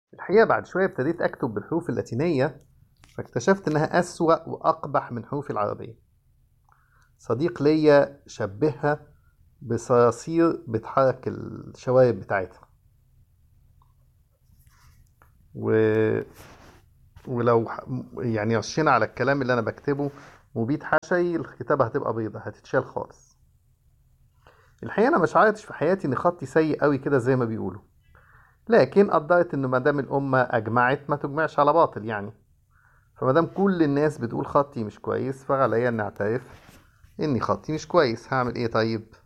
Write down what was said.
الحقيقة بعد شوية ابتديت أكتب بالحروف اللاتينية فاكتشفت إنها أسوأ وأقبح من حروفي العربية صديق ليا شبهها بصراصير بتحرك الشوارب بتاعتها و... ولو ح- يعني رشينا على الكلام اللي أنا بكتبه مبيد حشي الكتابة هتبقى بيضة هتتشال خالص الحقيقة أنا ما شعرتش في حياتي إن خطي سيء قوي كده زي ما بيقولوا لكن قدرت إنه مادام الأمة أجمعت ما تجمعش على باطل يعني فمادام كل الناس بتقول خطي مش كويس فعليا إني أعترف إني خطي مش كويس هعمل إيه طيب